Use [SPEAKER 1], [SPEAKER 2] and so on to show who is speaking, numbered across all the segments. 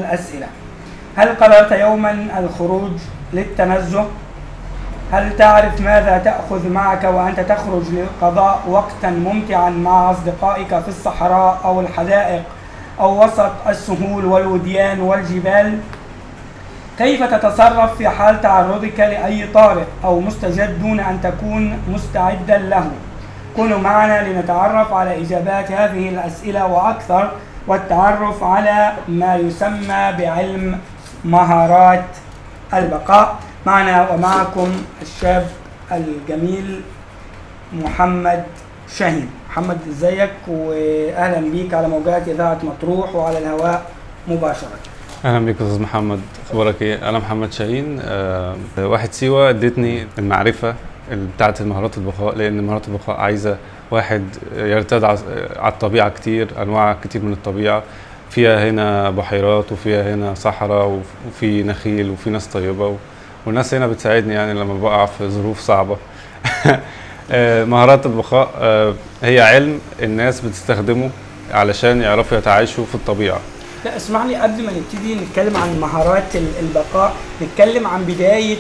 [SPEAKER 1] الأسئلة هل قررت يوما الخروج للتنزه؟ هل تعرف ماذا تأخذ معك وأنت تخرج لقضاء وقتا ممتعا مع أصدقائك في الصحراء أو الحدائق أو وسط السهول والوديان والجبال؟ كيف تتصرف في حال تعرضك لأي طارئ أو مستجد دون أن تكون مستعدا له؟ كونوا معنا لنتعرف على إجابات هذه الأسئلة وأكثر والتعرف على ما يسمى بعلم مهارات البقاء معنا ومعكم الشاب الجميل محمد شاهين محمد ازيك واهلا بيك على موجات اذاعه مطروح وعلى الهواء مباشره
[SPEAKER 2] اهلا بيك يا استاذ محمد اخبارك ايه انا محمد شاهين أه واحد سيوه ادتني المعرفه بتاعه مهارات البقاء لان مهارات البقاء عايزه واحد يرتاد على الطبيعه كتير انواع كتير من الطبيعه فيها هنا بحيرات وفيها هنا صحراء وفي نخيل وفي ناس طيبه والناس هنا بتساعدني يعني لما بقع في ظروف صعبه مهارات البقاء هي علم الناس بتستخدمه علشان يعرفوا يتعايشوا في الطبيعه
[SPEAKER 1] لا اسمح لي قبل ما نبتدي نتكلم عن مهارات البقاء نتكلم عن بدايه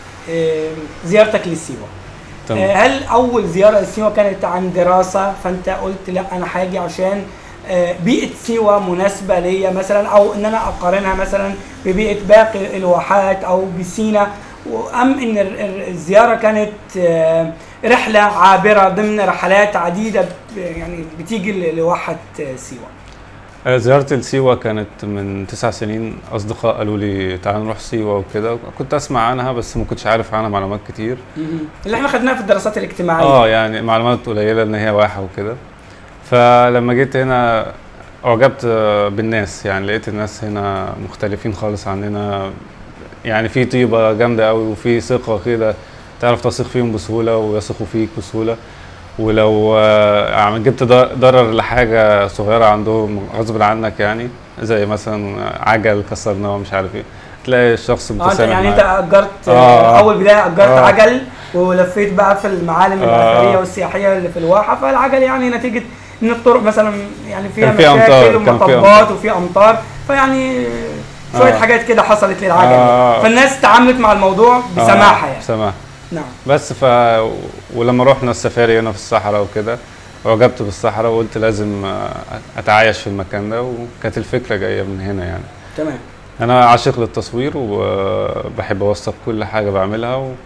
[SPEAKER 1] زيارتك لسيوه تمام. هل اول زياره لسيوه كانت عن دراسه فانت قلت لا انا هاجي عشان بيئه سيوه مناسبه ليا مثلا او ان انا اقارنها مثلا ببيئه باقي الواحات او بسينا ام ان الزياره كانت رحله عابره ضمن رحلات عديده يعني بتيجي لواحه سيوه
[SPEAKER 2] زيارتي لسيوه كانت من تسع سنين اصدقاء قالوا لي تعال نروح سيوه وكده كنت اسمع عنها بس ما كنتش عارف عنها معلومات كتير
[SPEAKER 1] اللي احنا خدناها في الدراسات الاجتماعيه
[SPEAKER 2] اه يعني معلومات قليله ان هي واحه وكده فلما جيت هنا اعجبت بالناس يعني لقيت الناس هنا مختلفين خالص عننا يعني في طيبه جامده قوي وفي ثقه كده تعرف تثق فيهم بسهوله ويثقوا فيك بسهوله ولو جبت ضرر لحاجه صغيره عندهم غصب عنك يعني زي مثلا عجل كسرناه مش عارف ايه تلاقي الشخص
[SPEAKER 1] بتسامح يعني انت اجرت آه اول بدايه اجرت آه عجل ولفيت بقى في المعالم الاثريه والسياحيه اللي في الواحه فالعجل يعني نتيجه ان الطرق مثلا يعني فيها مشاكل ومطبات وفي امطار فيعني شويه آه حاجات كده حصلت للعجل آه فالناس تعاملت مع الموضوع بسماحه يعني
[SPEAKER 2] بسماحه نعم بس ف ولما رحنا السفاري هنا في الصحراء وكده اعجبت بالصحراء وقلت لازم اتعايش في المكان ده وكانت الفكره جايه من هنا يعني
[SPEAKER 1] تمام
[SPEAKER 2] انا عاشق للتصوير وبحب اوثق كل حاجه بعملها و...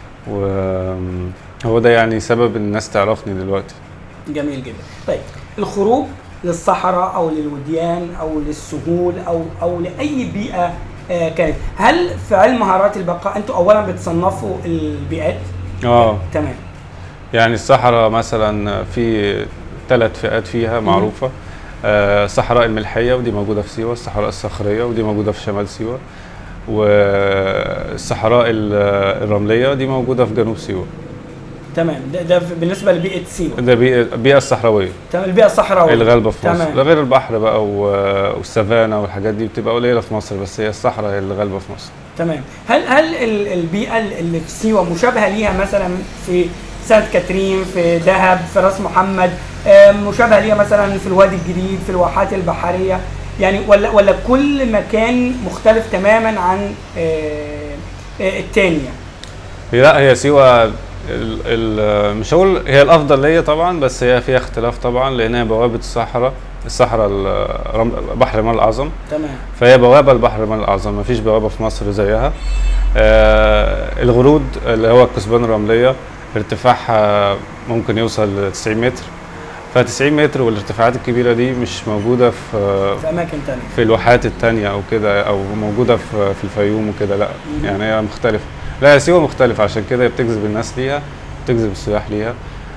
[SPEAKER 2] وهو ده يعني سبب الناس تعرفني دلوقتي
[SPEAKER 1] جميل جدا طيب الخروج للصحراء او للوديان او للسهول او او لاي بيئه آه كانت هل في علم مهارات البقاء انتوا اولا بتصنفوا البيئات
[SPEAKER 2] اه
[SPEAKER 1] تمام
[SPEAKER 2] يعني الصحراء مثلا في ثلاث فئات فيها معروفه آه الصحراء الملحيه ودي موجوده في سيوه الصحراء الصخريه ودي موجوده في شمال سيوه والصحراء الرمليه دي موجوده في جنوب سيوه
[SPEAKER 1] تمام ده, ده بالنسبه لبيئه سيوه
[SPEAKER 2] ده بيئه البيئه الصحراويه
[SPEAKER 1] تمام البيئه الصحراويه
[SPEAKER 2] الغالبه في مصر ده غير البحر بقى والسافانا والحاجات دي بتبقى قليله في مصر بس هي الصحراء هي اللي غالبه في مصر
[SPEAKER 1] تمام هل هل البيئه اللي في سيوه مشابهه ليها مثلا في سانت كاترين في دهب في راس محمد مشابهه ليها مثلا في الوادي الجديد في الواحات البحريه يعني ولا ولا كل مكان مختلف تماما عن الثاني يعني
[SPEAKER 2] هي لا هي سيوه ال ال مش هقول هي الافضل ليا طبعا بس هي فيها اختلاف طبعا لان هي بوابه الصحراء الصحراء بحر المال الاعظم
[SPEAKER 1] تمام
[SPEAKER 2] فهي بوابه لبحر المال الاعظم ما فيش بوابه في مصر زيها آه الغرود اللي هو الكثبان الرمليه ارتفاعها ممكن يوصل ل 90 متر ف 90 متر والارتفاعات الكبيره دي مش موجوده في
[SPEAKER 1] في اماكن ثانيه
[SPEAKER 2] في الواحات الثانيه او كده او موجوده في في الفيوم وكده لا يعني هي مختلفه لا سيوه مختلفه عشان كده هي بتجذب الناس ليها بتجذب السياح ليها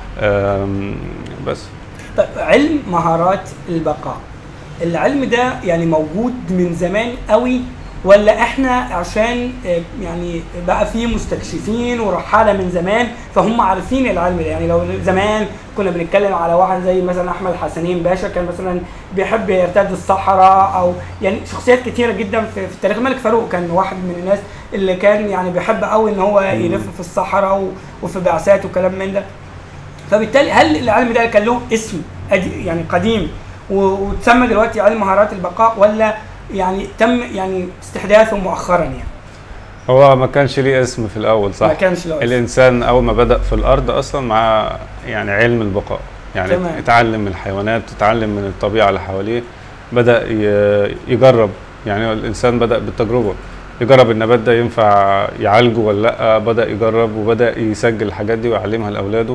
[SPEAKER 2] بس
[SPEAKER 1] طيب علم مهارات البقاء العلم ده يعني موجود من زمان قوي ولا احنا عشان يعني بقى في مستكشفين ورحاله من زمان فهم عارفين العلم ده يعني لو زمان كنا بنتكلم على واحد زي مثلا احمد حسنين باشا كان مثلا بيحب يرتاد الصحراء او يعني شخصيات كتيره جدا في, في التاريخ الملك فاروق كان واحد من الناس اللي كان يعني بيحب قوي ان هو يلف في الصحراء وفي بعثات وكلام من ده فبالتالي هل العلم ده كان له اسم يعني قديم وتسمى دلوقتي علم مهارات البقاء ولا يعني تم يعني استحداثه مؤخرا يعني
[SPEAKER 2] هو ما كانش ليه اسم في الاول صح
[SPEAKER 1] ما كانش له اسم.
[SPEAKER 2] الانسان اول ما بدا في الارض اصلا مع يعني علم البقاء يعني
[SPEAKER 1] تمام.
[SPEAKER 2] اتعلم من الحيوانات اتعلم من الطبيعه اللي حواليه بدا ي- يجرب يعني الانسان بدا بالتجربه يجرب النبات ده ينفع يعالجه ولا لا بدا يجرب وبدا يسجل الحاجات دي ويعلمها لاولاده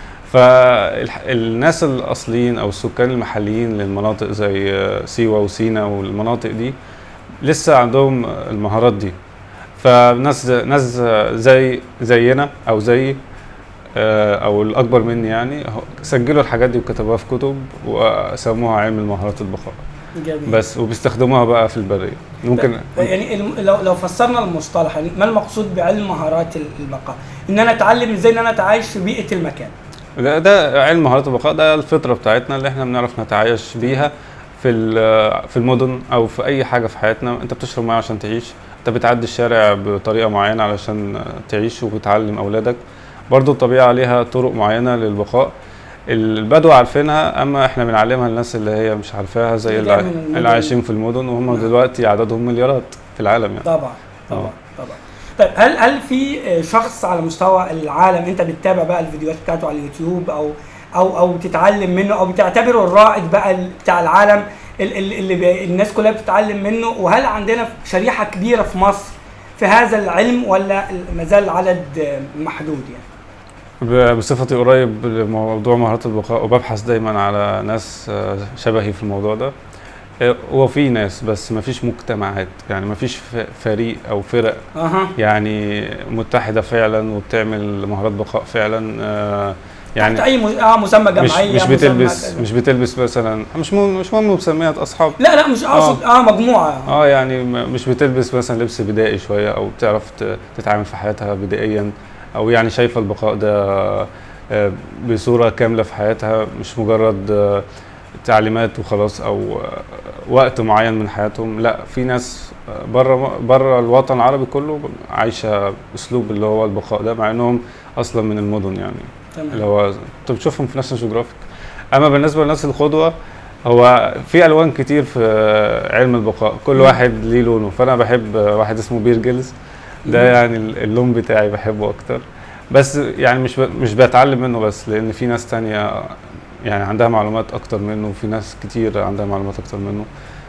[SPEAKER 2] فالناس الاصليين او السكان المحليين للمناطق زي سيوه وسينا والمناطق دي لسه عندهم المهارات دي فناس ناس زي زينا او زي آه، او الاكبر مني يعني هو- سجلوا الحاجات دي وكتبوها في كتب وسموها علم المهارات البقاء
[SPEAKER 1] جميل.
[SPEAKER 2] بس وبيستخدموها بقى في البريه ممكن
[SPEAKER 1] يعني الم- لو لو فسرنا المصطلح يعني ما المقصود بعلم مهارات ال- البقاء؟ ان انا اتعلم ازاي ان انا اتعايش في بيئه المكان.
[SPEAKER 2] ده, ده علم مهارات البقاء ده الفطره بتاعتنا اللي احنا بنعرف نتعايش بيها في ال- في المدن او في اي حاجه في حياتنا انت بتشرب ميه عشان تعيش انت بتعدي الشارع بطريقه معينه علشان تعيش وتعلم اولادك برضو الطبيعه ليها طرق معينه للبقاء البدو عارفينها اما احنا بنعلمها للناس اللي هي مش عارفاها زي
[SPEAKER 1] اللي
[SPEAKER 2] اللي,
[SPEAKER 1] من المدن.
[SPEAKER 2] اللي عايشين في المدن وهم
[SPEAKER 1] نعم.
[SPEAKER 2] دلوقتي عددهم مليارات في العالم يعني
[SPEAKER 1] طبعا طبعا
[SPEAKER 2] آه.
[SPEAKER 1] طبعا. طيب هل هل في آه، شخص على مستوى العالم انت بتتابع بقى الفيديوهات بتاعته على اليوتيوب او او او بتتعلم منه او بتعتبره الرائد بقى ال- بتاع العالم ال- ال- اللي بي- الناس كلها بتتعلم منه وهل عندنا شريحه كبيره في مصر في هذا العلم ولا ما زال العدد آه، محدود يعني؟
[SPEAKER 2] ب- بصفتي قريب لموضوع مهارات البقاء وببحث دايما على ناس آه، شبهي في الموضوع ده آه، هو في ناس بس ما فيش مجتمعات يعني ما فيش ف- فريق او فرق
[SPEAKER 1] اها
[SPEAKER 2] يعني متحده فعلا وبتعمل مهارات بقاء فعلا آه،
[SPEAKER 1] يعني
[SPEAKER 2] يعني
[SPEAKER 1] اي مز... اه مسمى
[SPEAKER 2] مش
[SPEAKER 1] جمعيه
[SPEAKER 2] مش
[SPEAKER 1] مسمى
[SPEAKER 2] بتلبس
[SPEAKER 1] كذا.
[SPEAKER 2] مش بتلبس مثلا مش مهم مش مهم مسميات اصحاب
[SPEAKER 1] لا لا مش اقصد اه, مجموعه
[SPEAKER 2] اه يعني م- مش بتلبس مثلا لبس بدائي شويه او بتعرف ت- تتعامل في حياتها بدائيا او يعني شايفه البقاء ده آه، بصوره كامله في حياتها مش مجرد آه، تعليمات وخلاص او آه، وقت معين من حياتهم لا في ناس بره بره الوطن العربي كله عايشه اسلوب اللي هو البقاء ده مع انهم اصلا من المدن يعني اللي
[SPEAKER 1] تمام
[SPEAKER 2] هو انت بتشوفهم في ناشونال جيوغرافيك اما بالنسبه للناس القدوه هو في الوان كتير في علم البقاء كل
[SPEAKER 1] مم.
[SPEAKER 2] واحد ليه لونه فانا بحب واحد اسمه بير جيلز ده
[SPEAKER 1] مم.
[SPEAKER 2] يعني اللون بتاعي بحبه اكتر بس يعني مش ب... مش بتعلم منه بس لان في ناس تانية يعني عندها معلومات اكتر منه وفي ناس كتير عندها معلومات اكتر منه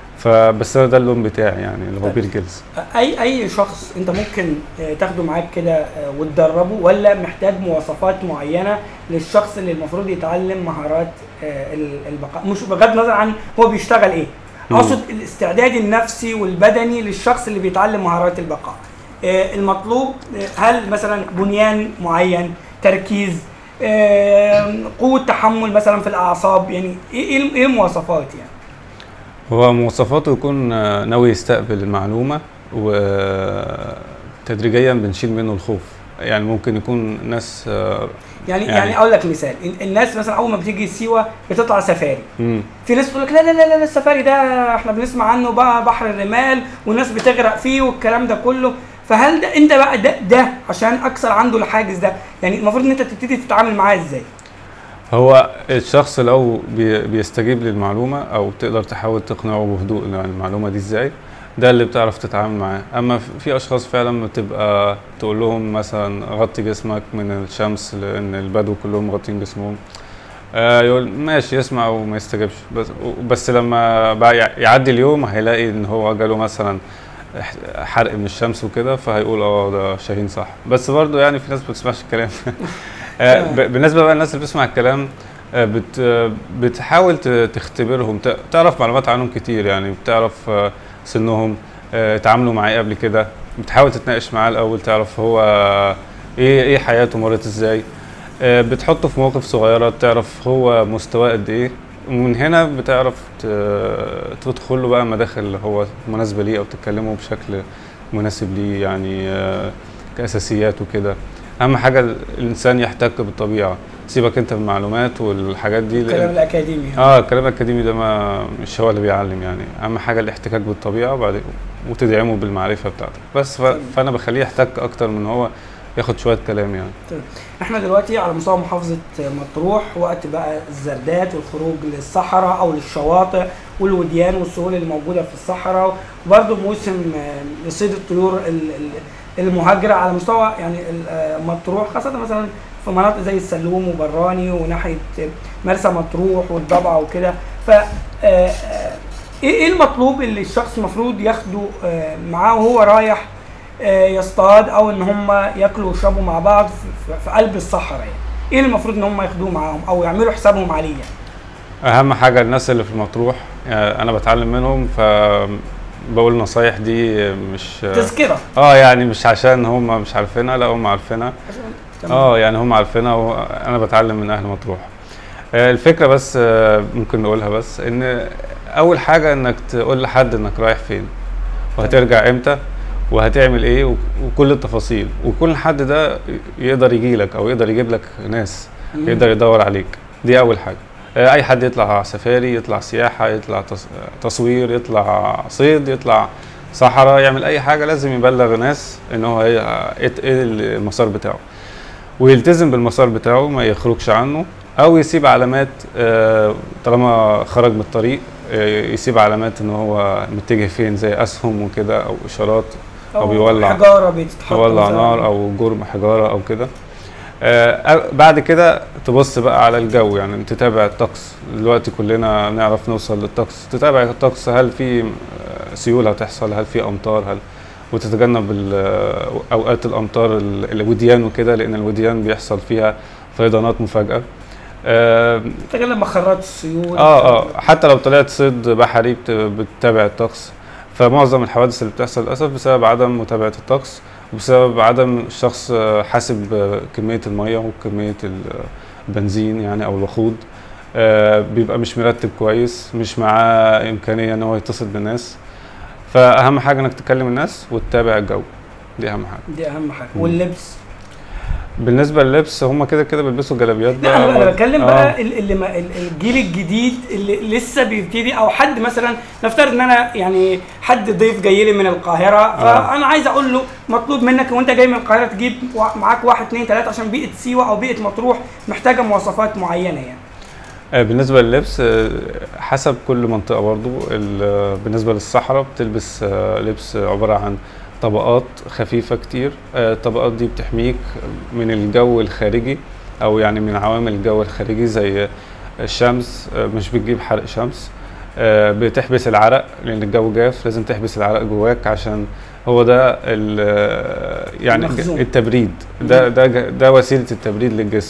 [SPEAKER 2] فبس انا ده اللون بتاعي يعني اللي هو
[SPEAKER 1] طيب.
[SPEAKER 2] بير جيلز
[SPEAKER 1] اي اي شخص انت ممكن آه، تاخده معاك كده آه، وتدربه ولا محتاج مواصفات معينه للشخص اللي المفروض يتعلم مهارات آه، ال- البقاء مش بغض النظر عن هو بيشتغل ايه
[SPEAKER 2] مم.
[SPEAKER 1] اقصد الاستعداد النفسي والبدني للشخص اللي بيتعلم مهارات البقاء آه، المطلوب آه، هل مثلا بنيان معين تركيز آه، قوه تحمل مثلا في الاعصاب يعني ايه ايه إيه المواصفات يعني
[SPEAKER 2] هو مواصفاته يكون آه، ناوي يستقبل المعلومة وتدريجيا بنشيل منه الخوف يعني ممكن يكون ناس آه،
[SPEAKER 1] يعني يعني,
[SPEAKER 2] يعني-
[SPEAKER 1] يعني اقول لك مثال ال- الناس مثلا اول ما بتيجي سيوه بتطلع سفاري
[SPEAKER 2] مم.
[SPEAKER 1] في ناس تقول لك لا لا لا لا السفاري ده احنا بنسمع عنه بقى بحر الرمال والناس بتغرق فيه والكلام ده كله فهل ده انت بقى ده ده عشان اكسر عنده الحاجز ده يعني المفروض ان انت تبتدي تتعامل معاه ازاي
[SPEAKER 2] هو الشخص لو بي- بيستجيب للمعلومة أو تقدر تحاول تقنعه بهدوء إن المعلومة دي إزاي ده اللي بتعرف تتعامل معاه أما في- في أشخاص فعلا بتبقى تقول لهم مثلا غطي جسمك من الشمس لأن البدو كلهم مغطين جسمهم آه يقول ماشي يسمع وما يستجبش بس بس لما بقى يع- يعدي اليوم هيلاقي ان هو جاله مثلا ح- حرق من الشمس وكده فهيقول اه ده شاهين صح بس برضه يعني في ناس ما بتسمعش الكلام آه، ب- بالنسبه بقى للناس اللي بتسمع الكلام آه، بت آه، بتحاول ت- تختبرهم ت- تعرف معلومات عنهم كتير يعني بتعرف آه، سنهم آه، اتعاملوا معاه قبل كده بتحاول تتناقش معاه الاول تعرف هو ايه ايه حياته مرت ازاي آه، بتحطه في مواقف صغيره تعرف هو مستواه قد ايه ومن هنا بتعرف ت- تدخل له بقى مداخل اللي هو مناسبه ليه او تتكلموا بشكل مناسب ليه يعني آه، كاساسيات وكده اهم حاجه الانسان يحتك بالطبيعه سيبك انت من المعلومات والحاجات دي لأن-
[SPEAKER 1] الكلام الاكاديمي
[SPEAKER 2] اه الكلام الاكاديمي ده ما مش هو اللي بيعلم يعني اهم حاجه الاحتكاك بالطبيعه وبعد وتدعمه بالمعرفه بتاعتك بس ف...
[SPEAKER 1] تمام.
[SPEAKER 2] فانا بخليه يحتك اكتر من هو ياخد شويه كلام يعني
[SPEAKER 1] احنا دلوقتي على مستوى محافظة مطروح وقت بقى الزردات والخروج للصحراء او للشواطئ والوديان والسهول اللي موجودة في الصحراء وبرضه موسم آه، لصيد الطيور ال- ال- المهاجرة على مستوى يعني ال- آه، مطروح خاصة مثلا في مناطق زي السلوم وبراني وناحية مرسى مطروح والضبعة وكده ف آه، آه، ايه إيه المطلوب اللي الشخص المفروض ياخده آه، معاه وهو رايح آه، يصطاد او ان هم ياكلوا ويشربوا مع بعض في- في- في قلب الصحراء يعني ايه اللي المفروض ان هم ياخدوه معاهم او يعملوا حسابهم عليه يعني
[SPEAKER 2] اهم حاجه الناس اللي في المطروح يعني انا بتعلم منهم فبقول النصايح دي مش
[SPEAKER 1] تذكره
[SPEAKER 2] اه يعني مش عشان هم مش عارفينها لا هم عارفينها
[SPEAKER 1] عشان تمام.
[SPEAKER 2] اه يعني هم عارفينها وانا بتعلم من اهل مطروح آه، الفكره بس آه، ممكن نقولها بس ان اول حاجه انك تقول لحد انك رايح فين وهترجع امتى وهتعمل ايه وك- وكل التفاصيل وكل حد ده يقدر يجي لك او يقدر يجيب لك ناس
[SPEAKER 1] مم.
[SPEAKER 2] يقدر يدور عليك دي اول حاجه آه، اي حد يطلع سفاري يطلع سياحه يطلع تص- تصوير يطلع صيد يطلع صحراء يعمل اي حاجه لازم يبلغ ناس ان هو ايه ايه إيه المسار بتاعه ويلتزم بالمسار بتاعه ما يخرجش عنه او يسيب علامات آه، طالما خرج من الطريق آه، يسيب علامات ان هو متجه فين زي اسهم وكده او اشارات أو بيولع-
[SPEAKER 1] حجاره بتتحط
[SPEAKER 2] تولع
[SPEAKER 1] مثلاً.
[SPEAKER 2] نار او جرم حجاره او كده آه، أ- بعد كده تبص بقى على الجو يعني تتابع الطقس دلوقتي كلنا نعرف نوصل للطقس تتابع الطقس هل في آه، سيول هتحصل هل في امطار هل وتتجنب ال- آه، اوقات الامطار ال- الوديان وكده لان الوديان بيحصل فيها فيضانات مفاجئه آه،
[SPEAKER 1] تتجنب مخرات السيول
[SPEAKER 2] اه اه حتى لو طلعت صيد بحري بت- بتتابع الطقس فمعظم الحوادث اللي بتحصل للاسف بسبب عدم متابعه الطقس وبسبب عدم الشخص آه، حاسب آه، كميه الميه وكميه ال- البنزين يعني او الوقود آه، بيبقى مش مرتب كويس مش معاه امكانيه ان هو يتصل بالناس فاهم حاجه انك تكلم الناس وتتابع الجو دي اهم حاجه
[SPEAKER 1] دي اهم حاجه
[SPEAKER 2] مم.
[SPEAKER 1] واللبس
[SPEAKER 2] بالنسبه لللبس هم كده كده بيلبسوا جلابيات
[SPEAKER 1] لا انا أنا بتكلم
[SPEAKER 2] آه.
[SPEAKER 1] بقى ال- اللي ما ال- الجيل الجديد اللي لسه بيبتدي او حد مثلا نفترض ان انا يعني حد ضيف جاي لي من القاهره
[SPEAKER 2] آه.
[SPEAKER 1] فانا عايز اقول له مطلوب منك وانت جاي من القاهره تجيب وا- معاك واحد اثنين ثلاثه عشان بيئه سيوه او بيئه مطروح محتاجه مواصفات معينه يعني
[SPEAKER 2] آه، بالنسبة لللبس آه، حسب كل منطقة برضو ال- آه، بالنسبة للصحراء بتلبس آه، لبس عبارة عن طبقات خفيفة كتير آه، الطبقات دي بتحميك من الجو الخارجي أو يعني من عوامل الجو الخارجي زي الشمس آه، مش بتجيب حرق شمس آه، بتحبس العرق لأن الجو جاف لازم تحبس العرق جواك عشان هو ده ال- آه، يعني
[SPEAKER 1] المخزون.
[SPEAKER 2] التبريد ده ده ده وسيلة التبريد للجسم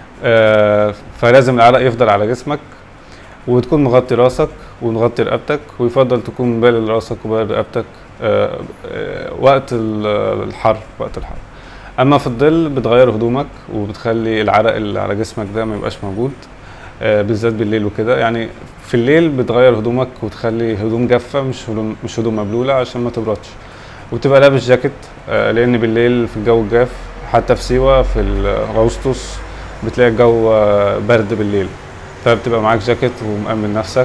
[SPEAKER 2] آه، فلازم العرق يفضل على جسمك وتكون مغطي راسك ومغطي رقبتك ويفضل تكون مبالل راسك ومبالل رقبتك آه، آه، وقت ال- الحر وقت الحر اما في الظل بتغير هدومك وبتخلي العرق اللي على جسمك ده ما يبقاش موجود آه، بالذات بالليل وكده يعني في الليل بتغير هدومك وتخلي هدوم جافه مش هدوم مش هدوم مبلوله عشان ما تبردش وتبقى لابس جاكيت آه، لان بالليل في الجو الجاف حتى في سيوه في اغسطس بتلاقي الجو آه، برد بالليل فبتبقى معاك جاكيت ومأمن نفسك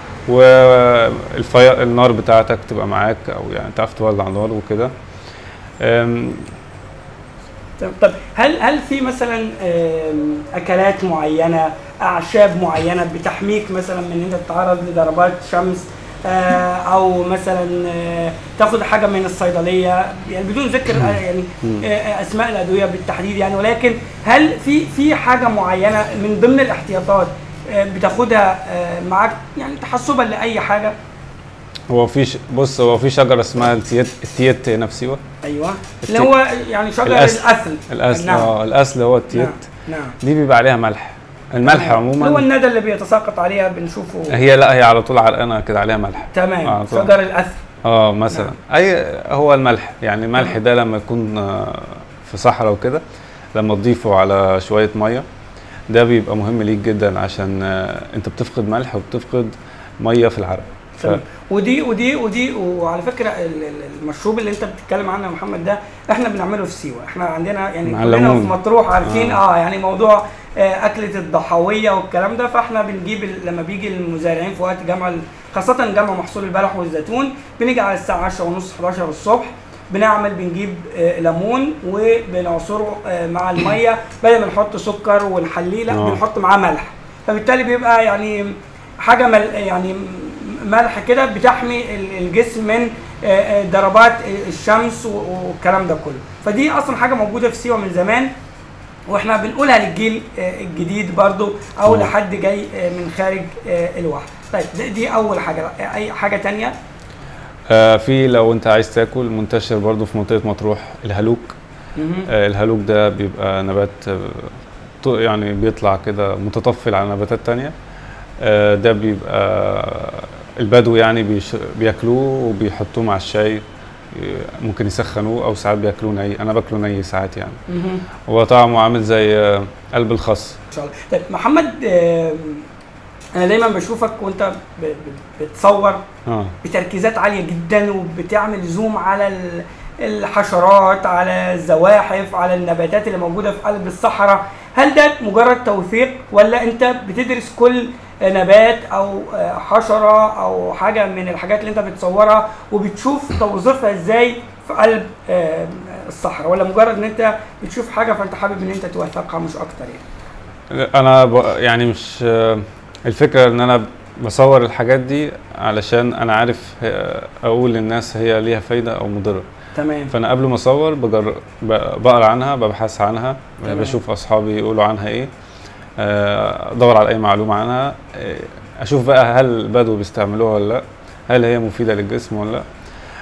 [SPEAKER 2] والفي النار بتاعتك تبقى معاك او يعني تعرف تولع نار وكده أم،
[SPEAKER 1] طب- طب هل هل في مثلا آم، اكلات معينه اعشاب معينه بتحميك مثلا من ان انت تتعرض لضربات شمس آه، او مثلا آه، تاخد حاجه من الصيدليه يعني بدون ذكر آه، يعني
[SPEAKER 2] مم.
[SPEAKER 1] آه، آه، اسماء الادويه بالتحديد يعني ولكن هل في في حاجه معينه من ضمن الاحتياطات آه، بتاخدها آه، معاك يعني تحسبا لاي حاجه
[SPEAKER 2] هو في ش- بص هو في شجره اسمها التيت التيت هنا في سيوه
[SPEAKER 1] ايوه اللي هو يعني شجر
[SPEAKER 2] الأسل.
[SPEAKER 1] الاثل
[SPEAKER 2] الاصل
[SPEAKER 1] نعم.
[SPEAKER 2] اه الاصل هو التيت
[SPEAKER 1] نعم نعم
[SPEAKER 2] دي بيبقى عليها ملح الملح
[SPEAKER 1] اللي هو
[SPEAKER 2] عموما
[SPEAKER 1] الندى اللي بيتساقط عليها بنشوفه
[SPEAKER 2] هي لا هي على طول عرقانه كده عليها ملح
[SPEAKER 1] تمام
[SPEAKER 2] آه، طبعا.
[SPEAKER 1] شجر الاثل
[SPEAKER 2] اه مثلا اي هو الملح يعني الملح ده لما يكون آه، في صحراء وكده لما تضيفه على شويه ميه ده بيبقى مهم ليك جدا عشان آه، انت بتفقد ملح وبتفقد ميه في العرق ف...
[SPEAKER 1] تمام. ودي ودي ودي وعلى فكره ال- ال- المشروب اللي انت بتتكلم عنه يا محمد ده احنا بنعمله في سيوه احنا عندنا يعني
[SPEAKER 2] مع
[SPEAKER 1] كلنا
[SPEAKER 2] الليمون.
[SPEAKER 1] في مطروح عارفين
[SPEAKER 2] آه.
[SPEAKER 1] اه, يعني موضوع آه اكله الضحويه والكلام ده فاحنا بنجيب ال- لما بيجي المزارعين في وقت جمع ال- خاصه جمع محصول البلح والزيتون بنيجي على الساعه 10 ونص 11 الصبح بنعمل بنجيب آه، ليمون وبنعصره آه، مع الميه بدل ما نحط سكر ونحليه لا
[SPEAKER 2] آه.
[SPEAKER 1] بنحط معاه ملح فبالتالي بيبقى يعني حاجه مل يعني ملح كده بتحمي ال- الجسم من آه، آه، ضربات الشمس و- والكلام ده كله فدي اصلا حاجه موجوده في سيوه من زمان واحنا بنقولها للجيل آه، الجديد برضو او
[SPEAKER 2] آه.
[SPEAKER 1] لحد جاي آه، من خارج آه، الوحده طيب دي- دي اول حاجه بقى. اي حاجه تانية
[SPEAKER 2] آه في لو انت عايز تاكل منتشر برضو في منطقه مطروح الهلوك
[SPEAKER 1] مهم.
[SPEAKER 2] آه الهلوك ده بيبقى نبات آه ط- يعني بيطلع كده متطفل على نباتات تانية آه ده بيبقى البدو يعني بيش بياكلوه وبيحطوه مع الشاي آه، ممكن يسخنوه او ساعات بياكلوه ني انا باكله ني ساعات يعني
[SPEAKER 1] مهم.
[SPEAKER 2] هو طعمه عامل زي آه، قلب الخس
[SPEAKER 1] ان شاء الله طيب محمد آم، انا دايما بشوفك وانت ب- ب- بتصور
[SPEAKER 2] اه
[SPEAKER 1] بتركيزات عاليه جدا وبتعمل زوم على ال- الحشرات على الزواحف على النباتات اللي موجوده في قلب الصحراء هل ده مجرد توثيق ولا انت بتدرس كل نبات او حشره او حاجه من الحاجات اللي انت بتصورها وبتشوف توظيفها ازاي في قلب آه، الصحراء ولا مجرد ان انت بتشوف حاجه فانت حابب ان انت توثقها مش اكتر يعني
[SPEAKER 2] انا ب... يعني مش آه، الفكره ان انا بصور الحاجات دي علشان انا عارف آه، اقول للناس هي ليها فايده او مضره
[SPEAKER 1] تمام
[SPEAKER 2] فانا قبل ما اصور بجر... ب- بقرا عنها ببحث عنها
[SPEAKER 1] تمام.
[SPEAKER 2] بشوف اصحابي يقولوا عنها ايه آه، ادور على اي معلومه عنها آه، اشوف بقى هل البدو بيستعملوها ولا لا هل هي مفيده للجسم ولا لا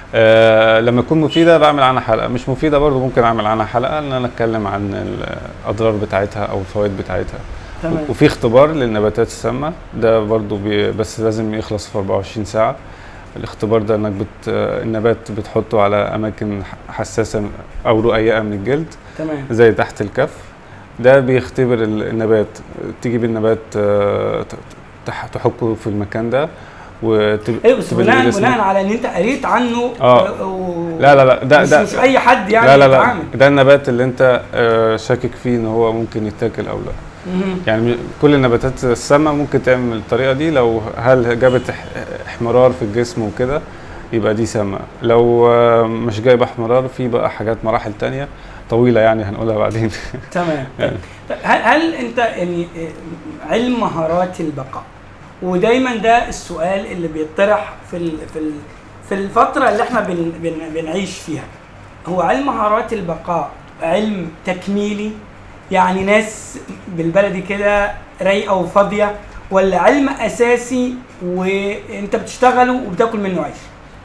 [SPEAKER 2] آه لما تكون مفيده بعمل عنها حلقه مش مفيده برضو ممكن اعمل عنها حلقه ان انا اتكلم عن الاضرار بتاعتها او الفوائد بتاعتها
[SPEAKER 1] تمام
[SPEAKER 2] وفي اختبار للنباتات السامة ده برضو بي بس لازم يخلص في 24 ساعة الاختبار ده انك بت النبات بتحطه على اماكن ح- حساسة او رقيقة من الجلد
[SPEAKER 1] تمام
[SPEAKER 2] زي تحت الكف ده بيختبر ال- النبات تجيب النبات آه، ت- تح- تحكه في المكان ده وتب...
[SPEAKER 1] ايوه بس
[SPEAKER 2] تبدل
[SPEAKER 1] بناء
[SPEAKER 2] اسمه.
[SPEAKER 1] بناء على ان انت قريت عنه
[SPEAKER 2] آه.
[SPEAKER 1] و...
[SPEAKER 2] لا لا لا ده
[SPEAKER 1] مش,
[SPEAKER 2] ده
[SPEAKER 1] مش اي حد يعني
[SPEAKER 2] لا لا لا
[SPEAKER 1] يتعامل
[SPEAKER 2] ده النبات اللي انت آه، شاكك فيه ان هو ممكن يتاكل او لا
[SPEAKER 1] مهم.
[SPEAKER 2] يعني كل النباتات السامة ممكن تعمل الطريقة دي لو هل جابت اح- احمرار في الجسم وكده يبقى دي سامة لو آه، مش جايبة احمرار في بقى حاجات مراحل تانية طويلة يعني هنقولها بعدين
[SPEAKER 1] تمام
[SPEAKER 2] يعني.
[SPEAKER 1] طيب هل, هل انت يعني آه، علم مهارات البقاء ودايما ده السؤال اللي بيطرح في ال في ال في الفترة اللي احنا بن بن بنعيش فيها هو علم مهارات البقاء علم تكميلي يعني ناس بالبلدي كده رايقة وفاضية ولا علم أساسي وانت بتشتغله وبتاكل منه عيش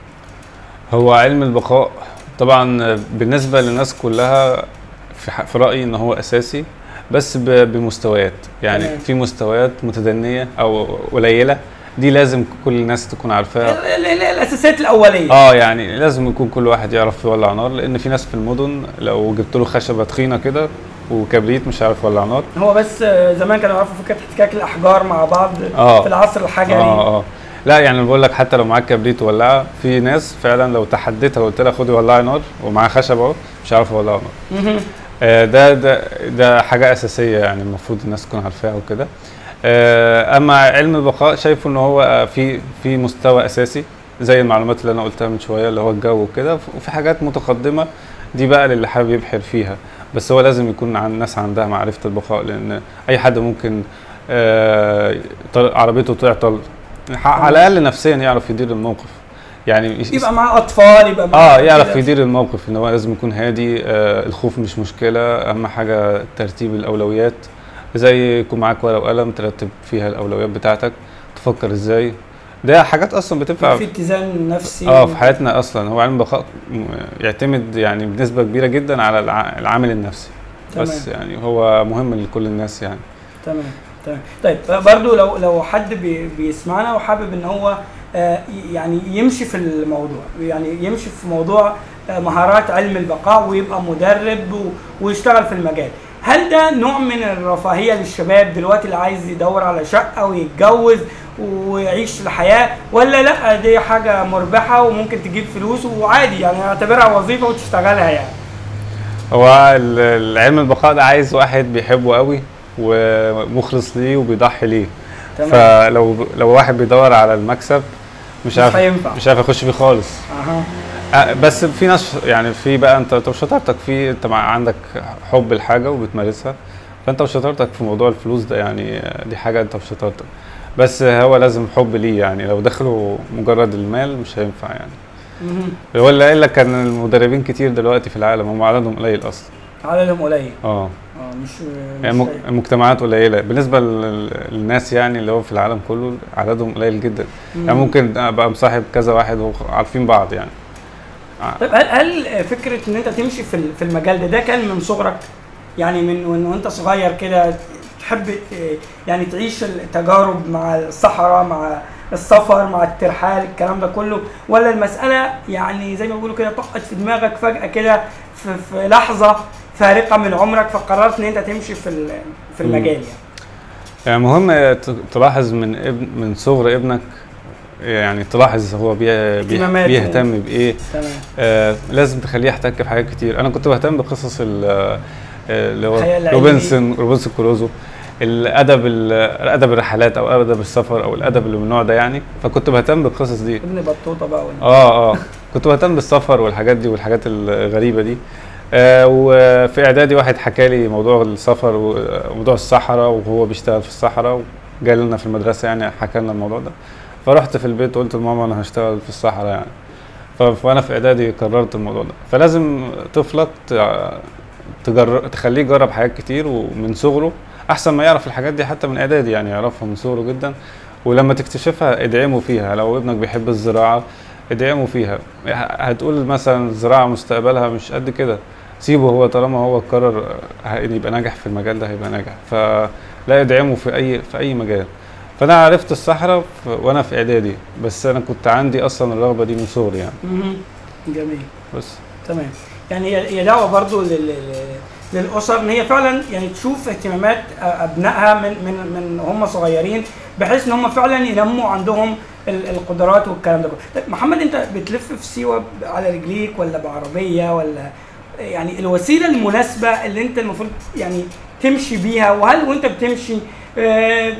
[SPEAKER 2] هو علم البقاء طبعا بالنسبة للناس كلها في, ح- في رأيي ان هو اساسي بس ب- بمستويات يعني
[SPEAKER 1] تمام.
[SPEAKER 2] في مستويات متدنية او قليلة دي لازم كل الناس تكون عارفاها
[SPEAKER 1] ال- ال- ال- الأساسيات الأولية
[SPEAKER 2] اه يعني لازم يكون كل واحد يعرف يولع نار لان في ناس في المدن لو جبت له خشبه تخينه كده وكبريت مش عارف يولع نار
[SPEAKER 1] هو بس آه، زمان كانوا يعرفوا فكره احتكاك الاحجار مع بعض
[SPEAKER 2] آه.
[SPEAKER 1] في العصر الحجري
[SPEAKER 2] اه اه لا يعني بقول لك حتى لو معاك كبريت وولعها في ناس فعلا لو تحديتها وقلت لها خدي ولعي نار ومعاها خشب اهو مش عارف يولعوا نار
[SPEAKER 1] مهم.
[SPEAKER 2] آه ده ده ده حاجه اساسيه يعني المفروض الناس تكون عارفاها وكده آه اما علم البقاء شايفه ان هو آه، في في مستوى اساسي زي المعلومات اللي انا قلتها من شويه اللي هو الجو وكده وفي حاجات متقدمه دي بقى للي حابب يبحر فيها بس هو لازم يكون عن الناس عندها معرفه البقاء لان اي حد ممكن آه طل- عربيته تعطل ح- على الاقل نفسيا يعرف يدير الموقف يعني يس-
[SPEAKER 1] يبقى معاه اطفال يبقى معاه
[SPEAKER 2] اه يعرف
[SPEAKER 1] كده.
[SPEAKER 2] يدير الموقف ان هو لازم يكون هادي آه الخوف مش مشكله اهم حاجه ترتيب الاولويات زي يكون معاك ورقه وقلم ترتب فيها الاولويات بتاعتك تفكر ازاي ده حاجات اصلا بتنفع
[SPEAKER 1] في اتزان نفسي
[SPEAKER 2] اه في حياتنا اصلا هو علم البقاء م- يعتمد يعني بنسبه كبيره جدا على الع- العامل النفسي بس
[SPEAKER 1] تمام
[SPEAKER 2] يعني هو مهم لكل الناس يعني
[SPEAKER 1] تمام تمام طيب برضو لو لو حد بي بيسمعنا وحابب ان هو آه، يعني يمشي في الموضوع يعني يمشي في موضوع آه، مهارات علم البقاء ويبقى مدرب و- ويشتغل في المجال هل ده نوع من الرفاهية للشباب دلوقتي اللي عايز يدور على شقة ويتجوز ويعيش الحياة ولا لا دي حاجة مربحة وممكن تجيب فلوس وعادي يعني اعتبرها وظيفة وتشتغلها يعني
[SPEAKER 2] هو ال- العلم البقاء ده عايز واحد بيحبه قوي ومخلص ليه وبيضحي ليه
[SPEAKER 1] تمام
[SPEAKER 2] فلو لو واحد بيدور على المكسب مش
[SPEAKER 1] مش
[SPEAKER 2] عارف
[SPEAKER 1] هينفع.
[SPEAKER 2] مش عارف يخش فيه خالص
[SPEAKER 1] اها
[SPEAKER 2] آه، بس في ناس يعني في بقى انت انت وشطارتك في انت مع عندك حب الحاجه وبتمارسها فانت وشطارتك في موضوع الفلوس ده يعني آه، دي حاجه انت وشطارتك بس هو لازم حب ليه يعني لو دخلوا مجرد المال مش هينفع يعني
[SPEAKER 1] مهم.
[SPEAKER 2] ولا الا كان المدربين كتير دلوقتي في العالم هم عددهم قليل اصلا
[SPEAKER 1] عددهم قليل
[SPEAKER 2] اه
[SPEAKER 1] اه مش
[SPEAKER 2] يعني
[SPEAKER 1] مش
[SPEAKER 2] مج- المجتمعات قليله بالنسبه لل- للناس يعني اللي هو في العالم كله عددهم قليل جدا يعني ممكن ابقى مصاحب كذا واحد وعارفين بعض يعني ع-
[SPEAKER 1] طيب هل هل فكره ان انت تمشي في ال- في المجال ده ده كان من صغرك يعني من من وانت صغير كده تحب ت- يعني تعيش التجارب مع الصحراء مع السفر مع الترحال الكلام ده كله ولا المساله يعني زي ما بيقولوا كده طقت في دماغك فجاه كده في, في لحظه فارقه من عمرك فقررت ان انت تمشي في ال- في
[SPEAKER 2] مم.
[SPEAKER 1] المجال يعني
[SPEAKER 2] يعني مهم ت- تلاحظ من ابن من صغر ابنك يعني تلاحظ هو بي بي
[SPEAKER 1] اهتماماته.
[SPEAKER 2] بيهتم بايه
[SPEAKER 1] تمام
[SPEAKER 2] آه لازم تخليه يحتك بحاجات كتير انا كنت بهتم بقصص ال- آه، اللي هو
[SPEAKER 1] الخيال العلمي.
[SPEAKER 2] روبنسون روبنسون كروزو الادب ال- ادب الرحلات او ادب السفر او الادب اللي من النوع ده يعني فكنت بهتم بالقصص دي
[SPEAKER 1] ابن بطوطه بقى وال-
[SPEAKER 2] اه اه كنت بهتم بالسفر والحاجات دي والحاجات الغريبه دي آه وفي اعدادي واحد حكى لي موضوع السفر وموضوع الصحراء وهو بيشتغل في الصحراء وجا لنا في المدرسه يعني حكى لنا الموضوع ده فرحت في البيت وقلت لماما انا هشتغل في الصحراء يعني ف- فانا في اعدادي قررت الموضوع ده فلازم طفلك ت- تجر... تخليه يجرب حاجات كتير ومن صغره احسن ما يعرف الحاجات دي حتى من اعدادي يعني يعرفها من صغره جدا ولما تكتشفها ادعمه فيها لو ابنك بيحب الزراعه ادعمه فيها هتقول مثلا الزراعه مستقبلها مش قد كده سيبه هو طالما هو قرر ه- إن يبقى ناجح في المجال ده هيبقى ناجح فلا ادعمه في اي في اي مجال فانا عرفت الصحراء ف- وانا في اعدادي بس انا كنت عندي اصلا الرغبه دي من صغري يعني
[SPEAKER 1] مهم. جميل
[SPEAKER 2] بس
[SPEAKER 1] تمام يعني هي هي دعوه برضو لل... لل- للاسر ان هي فعلا يعني تشوف اهتمامات ابنائها من من من هم صغيرين بحيث ان هم فعلا ينموا عندهم ال- القدرات والكلام ده كله. طيب محمد انت بتلف في سيوه على رجليك ولا بعربيه ولا يعني الوسيله المناسبه اللي انت المفروض يعني تمشي بيها وهل وانت بتمشي آه،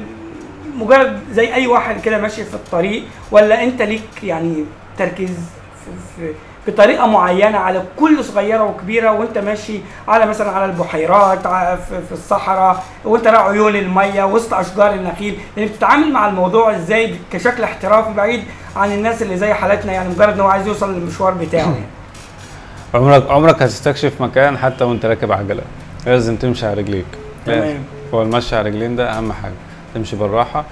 [SPEAKER 1] مجرد زي اي واحد كده ماشي في الطريق ولا انت ليك يعني تركيز في, في بطريقه معينه على كل صغيره وكبيره وانت ماشي على مثلا على البحيرات ع- في, في الصحراء وانت رايح عيون الميه وسط اشجار النخيل يعني بتتعامل مع الموضوع ازاي كشكل احترافي بعيد عن الناس اللي زي حالتنا يعني مجرد ان هو عايز يوصل للمشوار بتاعه يعني.
[SPEAKER 2] عمرك عمرك هتستكشف مكان حتى وانت راكب عجله لازم تمشي على رجليك لازم.
[SPEAKER 1] تمام
[SPEAKER 2] هو المشي على رجلين ده اهم حاجه تمشي بالراحه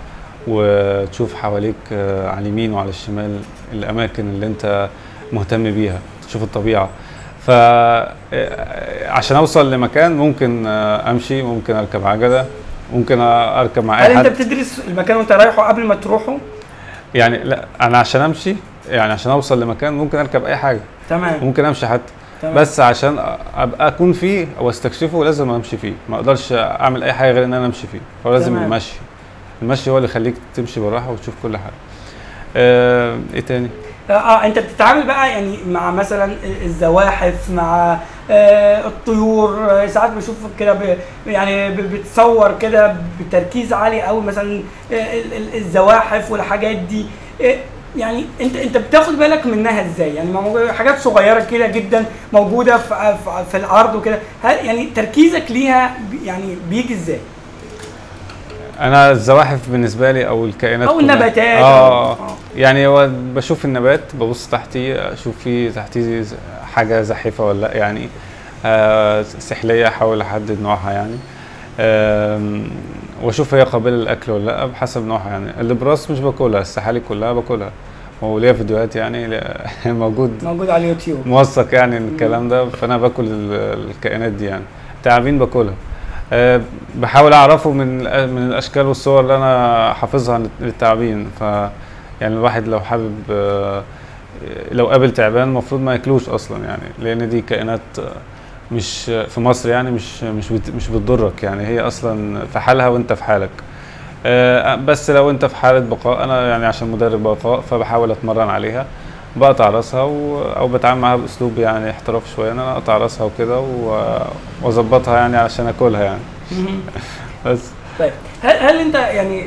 [SPEAKER 2] وتشوف حواليك آه، على اليمين وعلى الشمال الاماكن اللي انت مهتم بيها تشوف الطبيعه ف آه، عشان اوصل لمكان ممكن آه، امشي ممكن اركب عجله ممكن اركب مع
[SPEAKER 1] هل
[SPEAKER 2] اي
[SPEAKER 1] انت
[SPEAKER 2] حد
[SPEAKER 1] بتدرس المكان وانت رايحه قبل ما تروحه؟
[SPEAKER 2] يعني لا انا عشان امشي يعني عشان اوصل لمكان ممكن اركب اي حاجه
[SPEAKER 1] تمام
[SPEAKER 2] ممكن امشي حتى
[SPEAKER 1] تمام.
[SPEAKER 2] بس عشان ابقى اكون فيه واستكشفه لازم امشي فيه ما اقدرش اعمل اي حاجه غير ان انا امشي فيه فهو لازم
[SPEAKER 1] تمام.
[SPEAKER 2] المشي المشي هو اللي يخليك تمشي بالراحه وتشوف كل حاجه آه ايه تاني
[SPEAKER 1] اه آه، انت بتتعامل بقى يعني مع مثلا الزواحف مع آه الطيور آه ساعات بشوفك كده ب- يعني ب- بتصور كده بتركيز عالي قوي مثلا آه ال- ال- الزواحف والحاجات دي آه يعني انت انت بتاخد بالك منها ازاي يعني ما موجود- حاجات صغيره كده جدا موجوده في, في, في الارض وكده هل يعني تركيزك ليها بي- يعني بيجي ازاي
[SPEAKER 2] انا الزواحف بالنسبه لي او الكائنات
[SPEAKER 1] او
[SPEAKER 2] كلها-
[SPEAKER 1] النباتات
[SPEAKER 2] اه
[SPEAKER 1] أو-
[SPEAKER 2] يعني هو بشوف النبات ببص تحتي اشوف في تحتي ز- حاجه زاحفه ولا لا يعني آه سحليه احاول احدد نوعها يعني آم، واشوف هي قابله للاكل ولا لا بحسب نوعها يعني الابراس مش باكلها السحالي كلها باكلها وليا فيديوهات يعني ل- موجود
[SPEAKER 1] موجود على اليوتيوب
[SPEAKER 2] موثق يعني إن الكلام ده فانا باكل ال- الكائنات دي يعني تعابين باكلها أه بحاول اعرفه من الأ- من الاشكال والصور اللي انا حافظها عن للتعابين ف يعني الواحد لو حابب أه لو قابل تعبان المفروض ما ياكلوش اصلا يعني لان دي كائنات آه، مش في مصر يعني مش مش بت- مش بتضرك يعني هي اصلا في حالها وانت في حالك آه، بس لو انت في حاله بقاء انا يعني عشان مدرب بقاء فبحاول اتمرن عليها بقطع راسها و... او بتعامل معاها باسلوب يعني احتراف شويه ان انا اقطع راسها وكده و... واظبطها يعني عشان اكلها يعني
[SPEAKER 1] مهم.
[SPEAKER 2] بس
[SPEAKER 1] طيب هل هل انت يعني آه،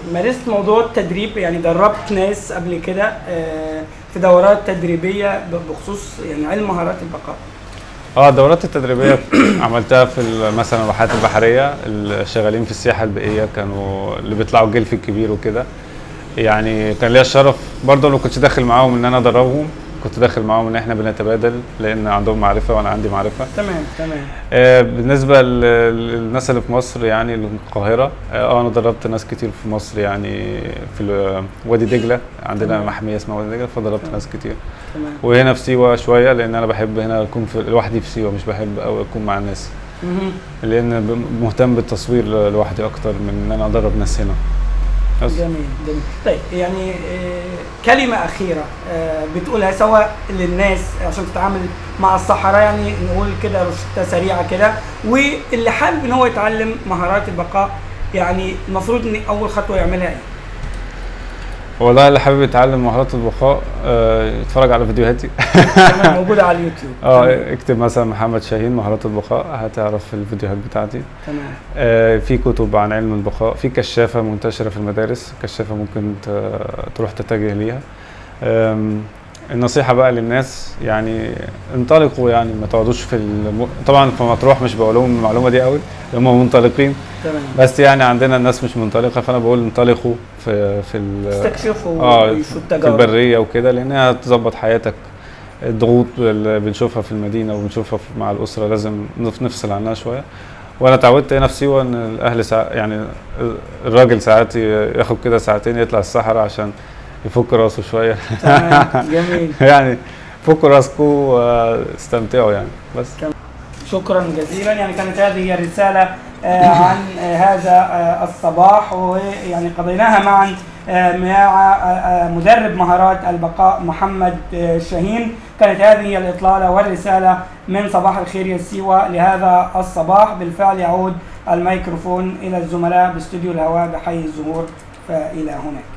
[SPEAKER 1] مارست موضوع التدريب يعني دربت ناس قبل كده آه، في دورات تدريبيه ب- بخصوص يعني علم مهارات البقاء
[SPEAKER 2] اه الدورات التدريبيه عملتها في ال- مثلا الواحات البحريه اللي شغالين في السياحه البيئيه كانوا اللي بيطلعوا الجلف الكبير وكده يعني كان ليا الشرف برضه لو كنت داخل معاهم ان انا ادربهم كنت داخل معاهم ان احنا بنتبادل لان عندهم معرفه وانا عندي معرفه
[SPEAKER 1] تمام تمام
[SPEAKER 2] آه، بالنسبة لل- للناس اللي في مصر يعني اللي في القاهرة اه أنا دربت ناس كتير في مصر يعني في ال- وادي دجلة عندنا
[SPEAKER 1] تمام.
[SPEAKER 2] محمية اسمها وادي دجلة فدربت
[SPEAKER 1] تمام.
[SPEAKER 2] ناس كتير
[SPEAKER 1] تمام
[SPEAKER 2] وهنا في سيوة شوية لأن أنا بحب هنا أكون في لوحدي في سيوة مش بحب أوي أكون مع الناس
[SPEAKER 1] مهم.
[SPEAKER 2] لأن ب- مهتم بالتصوير ل- لوحدي أكتر من إن أنا أدرب ناس هنا بس
[SPEAKER 1] جميل جميل طيب يعني آه، كلمة أخيرة آه، بتقولها سواء للناس عشان تتعامل مع الصحراء يعني نقول كده روشتة سريعة كده واللي حابب إن هو يتعلم مهارات البقاء يعني المفروض إن أول خطوة يعملها إيه؟
[SPEAKER 2] والله اللي حابب يتعلم مهارات البقاء آه، يتفرج على فيديوهاتي
[SPEAKER 1] تمام، موجودة على اليوتيوب تمام،
[SPEAKER 2] اه اكتب مثلا محمد شاهين مهارات البقاء هتعرف الفيديوهات بتاعتي
[SPEAKER 1] تمام
[SPEAKER 2] آه، في كتب عن علم البقاء في كشافة منتشرة في المدارس كشافة ممكن ت- تروح تتجه ليها آم، النصيحة بقى للناس يعني انطلقوا يعني ما تقعدوش في الم... طبعا في مطروح مش بقول لهم المعلومة دي قوي هم منطلقين
[SPEAKER 1] تمام
[SPEAKER 2] بس يعني عندنا الناس مش منطلقة فأنا بقول انطلقوا في في ال...
[SPEAKER 1] استكشفوا
[SPEAKER 2] اه
[SPEAKER 1] وعيشوا
[SPEAKER 2] في
[SPEAKER 1] التجارب
[SPEAKER 2] البرية وكده لأنها هتظبط حياتك الضغوط اللي بنشوفها في المدينة وبنشوفها في- مع الأسرة لازم نف- نفصل عنها شوية وأنا اتعودت هنا في سيوة إن الأهل ساعة يعني الراجل ساعات ي- ياخد كده ساعتين يطلع الصحراء عشان يفك راسه شوية
[SPEAKER 1] تمام جميل
[SPEAKER 2] يعني فكوا راسكم واستمتعوا يعني بس
[SPEAKER 1] شكرا جزيلا يعني كانت هذه هي الرسالة آه، عن آه، هذا آه، الصباح ويعني قضيناها معا آه، مع آه، آه، مدرب مهارات البقاء محمد آه، شاهين كانت هذه هي الإطلالة والرسالة من صباح الخير يا سيوة لهذا الصباح بالفعل يعود الميكروفون إلى الزملاء باستوديو الهواء بحي الزهور فإلى هناك